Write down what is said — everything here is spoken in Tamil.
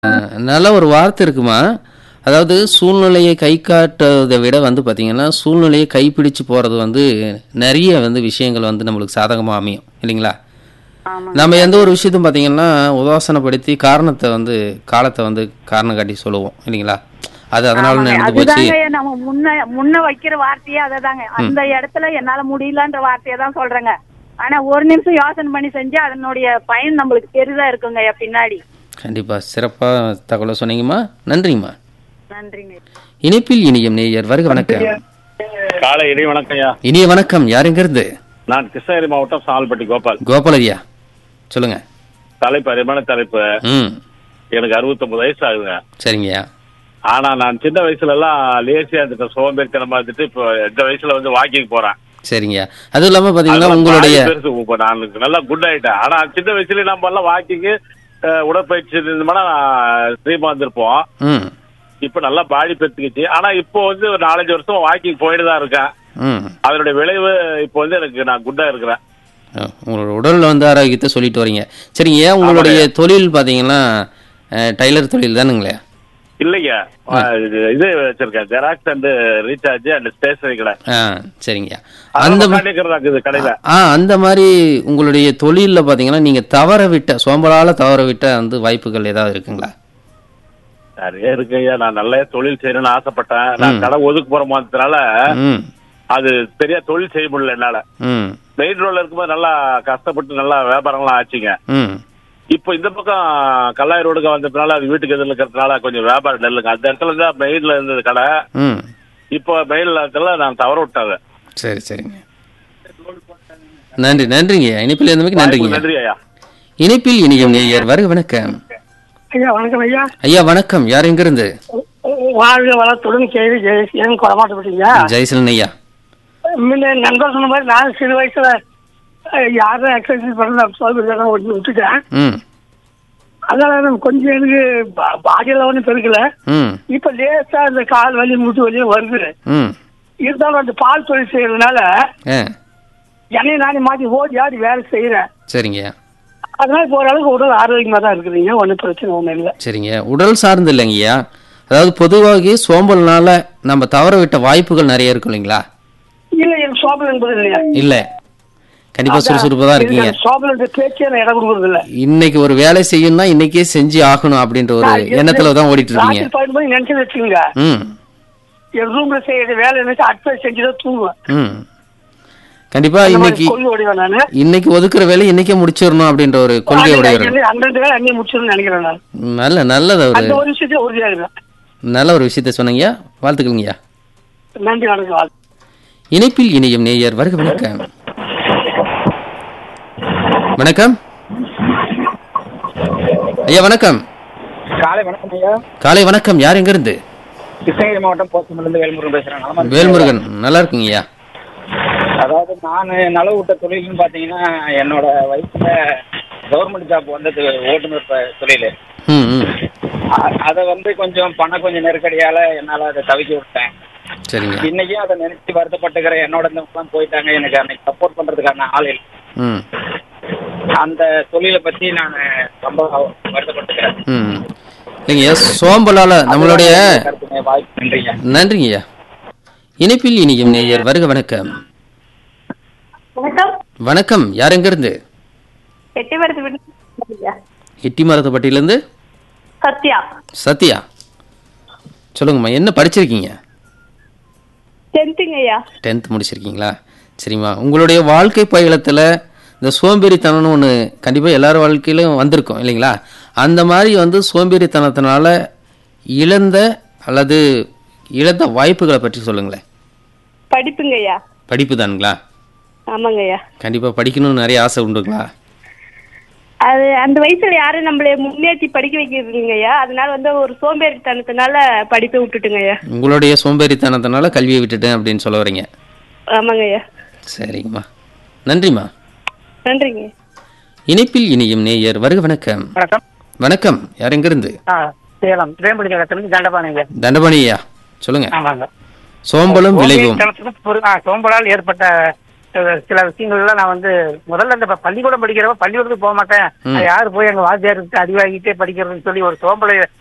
நல்ல ஒரு வார்த்தை இருக்குமா அதாவது சூழ்நிலையை கை காட்டுறதை விட வந்து பார்த்தீங்கன்னா சூழ்நிலையை கைப்பிடிச்சு போகிறது வந்து நிறைய வந்து விஷயங்கள் வந்து நம்மளுக்கு சாதகமாக அமையும் இல்லைங்களா ஆமாங்க நம்ம எந்த ஒரு விஷயத்தையும் பார்த்தீங்கன்னா உதாசனப்படுத்தி காரணத்தை வந்து காலத்தை வந்து காரணம் காட்டி சொல்லுவோம் இல்லைங்களா அது அதனால ஆமாங்க. நடந்து போச்சு அதுதாங்க நம்ம முன்ன முன்ன வைக்கிற வார்த்தையே அததாங்க அந்த இடத்துல என்னால முடியலன்ற வார்த்தையை தான் சொல்றேங்க ஆனா ஒரு நிமிஷம் யோசனை பண்ணி செஞ்சா அதனுடைய பயன் நம்மளுக்கு பெரிதா இருக்குங்க பின்னாடி கண்டிப்பாக சிறப்பாக தகவலை சொன்னீங்கம்மா நன்றிங்கம்மா நன்றிங்க இணைப்பில் இனியும் நேயர் வருக வணக்கம் காலை இடி வணக்கம் ஐயா இனிய வணக்கம் யாருங்கிறது நான் கிருஷ்ணகிரி மாவட்டம் சால்பட்டி கோபால் கோபால் ஐயா சொல்லுங்க தலைப்பு அருமையான தலைப்பு ம் எனக்கு 69 வயசு ஆகுதுங்க சரிங்கய்யா ஆனா நான் சின்ன வயசுல எல்லாம் லேசியா இருந்துட்டேன் சோம்பேறித்தனமா இருந்துட்டு இப்போ இந்த வயசுல வந்து வாக்கிங் போறேன் சரிங்கய்யா அதுவும் இல்லாமல் பார்த்தீங்கன்னா அதெல்லாம் உங்களுடைய பாதி பெருசு. இப்ப நான் நல்லா குட் ஆயிட்டேன் ஆனா சின்ன வயசுல நம்ம எல்லாம் வாக்கிங் உடற்பயிற்சி இருந்தோம்னா ஸ்ரீமா இருப்போம் ம் இப்ப நல்லா பாடி பெருத்துக்கிச்சு ஆனா இப்போ வந்து ஒரு நாலஞ்சு வருஷம் வாக்கிங் போயிட்டு தான் இருக்கேன் ம் அதனுடைய விளைவு இப்போ வந்து எனக்கு நான் குட்டா இருக்கிறேன் ஆ, உங்களோட உடல் வந்து ஆரோக்கியத்தை சொல்லிட்டு வரீங்க சரிங்க உங்களுடைய தொழில் பார்த்தீங்கன்னா அஹ், டைலர் தொழில் தானுங்களே இல்லைங்க இது இது வச்சிருக்கேன் xerox and recharge and stationery கடை ஆ சரிங்கய்யா அந்த அந்த மெக்கானிக்கர் இருக்குது கடையில ஆ அந்த மாதிரி உங்களுடைய தொழிலில் பார்த்தீங்கன்னா நீங்கள் தவற விட்ட சோம்பலால் தவற விட்ட வந்து வாய்ப்புகள் ஏதாவது இருக்குங்களா நிறைய இருக்கு ஐயா நான் நல்ல தொழில் செய்யணும்னு ஆசைப்பட்டேன் நான் கடை ஒதுக்கு போற மாதத்தினால ம் அது சரியா தொழில் செய்ய முடியல என்னால ம் மெயின் ரோட்ல இருக்கும்போது நல்லா கஷ்டப்பட்டு நல்லா வியாபாரம்லாம் ஆச்சுங்க ம் இப்போ இந்த பக்கம் கல்லாய் ரோடுக்கு வந்ததுனால அது வீட்டுக்கு எதிரில் இருக்கிறதுனால கொஞ்சம் வியாபாரம் நெல்லுங்க அந்த இடத்துல தான் மெயின்ல இருந்தது கடை ம் இப்போ மெயின்ல இடத்துல நான் தவற விட்டாங்க சரி சரிங்க நன்றி நன்றிங்க இணைப்பில் இருந்தமைக்கு நன்றிங்க நன்றி ஐயா இணைப்பில் இனியும் நேயர் வருக வணக்கம் ஐயா வணக்கம் ஐயா ஐயா வணக்கம் யார் எங்கிருந்து வாழ்க வளத்துடன் கேள்வி ஜெயசீலன் கொடமாட்டப்பட்டீங்க ஜெயசலன் ஐயா முன்ன நண்பர் சொன்ன மாதிரி நான் சிறு வயசுல அஹ், யாரும் எக்ஸசைஸ் பண்ண சோதனை ஒட்டி விட்டுட்டேன் ம் அதனால எனக்கு கொஞ்சம் எனக்கு பா- பாடியெல்லாம் ஒன்றும் பெருக்கல ம் இப்ப லேசா இந்த கால் வலி முட்டு வலி வருது ம் இருந்தாலும் அந்த பால் தொழில் செய்யறதுனால ஆ என்னைய நானே மாத்தி ஓடி ஆடி வேலை செய்யறேன் சரிங்க அதனால இப்போ ஓரளவுக்கு உடல் ஆரோக்கியமா தான் இருக்குதுங்க ஒன்றும் பிரச்சனை ஒன்றும் இல்லை சரிங்க உடல் சார்ந்து இல்லைங்கய்யா அதாவது பொதுவாக சோம்பல்னால நம்ம தவற விட்ட வாய்ப்புகள் நிறைய இருக்கும் இல்லைங்களா இல்லை எனக்கு சோபல் என்பது இல்லையா இல்லை கண்டிப்பா சுறுசுறுப்பாக தான் இருக்கீங்க சோபல் என்ற பேச்சே நான் இடம் கொடுக்கறது இல்லை இன்னைக்கு ஒரு வேலை செய்யணும்னா இன்னைக்கே செஞ்சு ஆகணும் அப்படின்ற ஒரு எண்ணத்துல தான் ஓடிட்டு இருக்கீங்க ராத்திரி பதினொரு மணி நினைச்சு வச்சுங்க ம் என் ரூம்ல செய்யற வேலை நினைச்சு அடுத்த செஞ்சுதான் தூங்குவேன் ம் கண்டிப்பா அந்த மாதிரி இன்னைக்கு கொள்ளு ஓடிவேன் நானு இன்னைக்கு ஒதுக்குற வேலை இன்னைக்கே முடிச்சிடணும் அப்படின்ற ஒரு கொள்கை உடையவர் அந்தந்த வேலை அங்கேயே முடிச்சிடணும்னு நினைக்கிறேன் நான் நல்ல நல்லது ஒரு அந்த ஒரு விஷயத்துல உறுதியா இருக்கேன் நல்ல ஒரு விஷயத்த சொன்னீங்க வாழ்த்துக்கள்ங்கய்யா நன்றி வணக்கம் வாழ்த்து. இணைப்பில் இணையும் நேயர் வருக வணக்கம் வணக்கம் ஐயா வணக்கம் காலை வணக்கம் ஐயா காலை வணக்கம் யார் எங்க இருந்து கிருஷ்ணகிரி மாவட்டம் போச்சமல்லிருந்து வேல்முருகன் பேசுறேன் நலமா இருக்கீங்களா? வேல்முருகன் நல்லா இருக்குங்கய்யா அதாவது நான் நலவு விட்ட தொழில்னு பாத்தீங்கன்னா என்னோட வயசுல கவர்மெண்ட் ஜாப் வந்தது ஓட்டுநர் ப- தொழில் ம் ம் அ- அதை வந்து கொஞ்சம் பணம் கொஞ்சம் நெருக்கடியால என்னால அதை தவிக்க விட்டேன் சரிங்க இன்னைக்கும் அதை நினைச்சு வருத்தப்பட்டுக்கிற என்னோட இருந்தவங்கலாம் போயிட்டாங்க எனக்கு அன்னைக்கு சப்போர்ட் பண்றதுக்கான ஆள் இல்லை ம் அந்த தொழிலை பத்தி நான் ரொம்ப வருத்தப்பட்டுக்கிறேன் ம் இல்லைங்கய்யா சோம்பலால நம்மளுடைய கருத்துங்க, வாய்ப்பு நன்றிங்க நன்றிங்கய்யா இணைப்பில் இனியும் நேயர் வருக வணக்கம் வணக்கம் வணக்கம் யார் எங்க இருந்து எட்டி வரது விட்டு எட்டி மரத்தப்பட்டியிலேருந்து சத்யா சத்யா சொல்லுங்கம்மா என்ன படிச்சிருக்கீங்க டென்த்துங்க ஐயா டென்த் முடிச்சிருக்கீங்களா சரிம்மா உங்களுடைய வாழ்க்கை பயணத்தில் இந்த சோம்பேறித்தனம்னு ஒன்று கண்டிப்பாக எல்லார் வாழ்க்கையிலும் வந்திருக்கும் இல்லைங்களா அந்த மாதிரி வந்து சோம்பேறித்தனத்தினால இழந்த அல்லது இழந்த வாய்ப்புகளை பற்றி சொல்லுங்களேன் படிப்புங்க ஐயா படிப்பு தானுங்களா ஆமாங்க ஐயா கண்டிப்பாக படிக்கணும்னு நிறைய ஆசை உண்டுங்களா அது அந்த வயசுல யாரும் நம்மள முன்னேற்றி படிக்க வைக்கிறது ஐயா அதனால வந்து ஒரு சோம்பேறித்தனத்தினால படிப்பை விட்டுட்டுங்க ஐயா உங்களுடைய சோம்பேறித்தனத்தினால கல்வியை விட்டுட்டேன் அப்படின்னு சொல்ல வரீங்க ஆமாங்க ஐயா சரிங்கம்மா நன்றிம்மா நன்றிங்க இணைப்பில் இனியும் நேயர் வருக வணக்கம் வணக்கம் வணக்கம் யார் எங்கிருந்து ஆ சேலம் வேம்படி நகரத்திலிருந்து தண்டபாணிங்க தண்டபாணியா சொல்லுங்க ஆமாங்க சோம்பலும் விளைவும் சோம்பேறித்தனத்துக்கு பொறு- ஆ, சோம்பலால் ஏற்பட்ட அஹ், சில விஷயங்கள்லாம் நான் வந்து முதல்ல இந்த ப- பள்ளிக்கூடம் படிக்கிறப்ப பள்ளிக்கூடத்துக்கு போக மாட்டேன் ம். நான் யாரு போய் எங்க வாத்தியாருக்கு அடி வாங்கிட்டே படிக்கிறதுன்னு சொல்லி ஒரு சோம்பலை